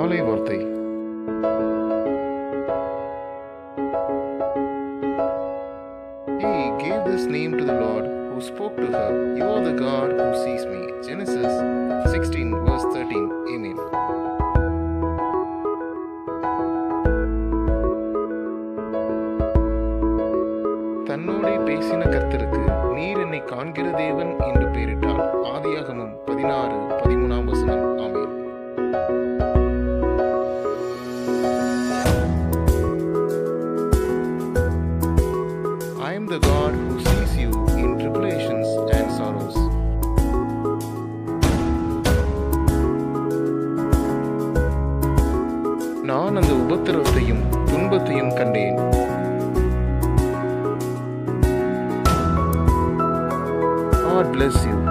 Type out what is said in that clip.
நாளை வார்த்தை He gave this name to the Lord who spoke to her, You are the God who sees me. Genesis 16, verse 13. Amen. தன்னோடே பேசின கர்த்தருக்கு நீர் என்னை காண்கிற தேவன் என்று பெயரிட்டார் ஆதியாகமம் பதினாறு பதிமூணாம் வசனம் ஆமென் I am the God who sees you in tribulations and sorrows. நான் அந்த உபத்திரவத்தையும் துன்பத்தையும் கண்டேன் God bless you.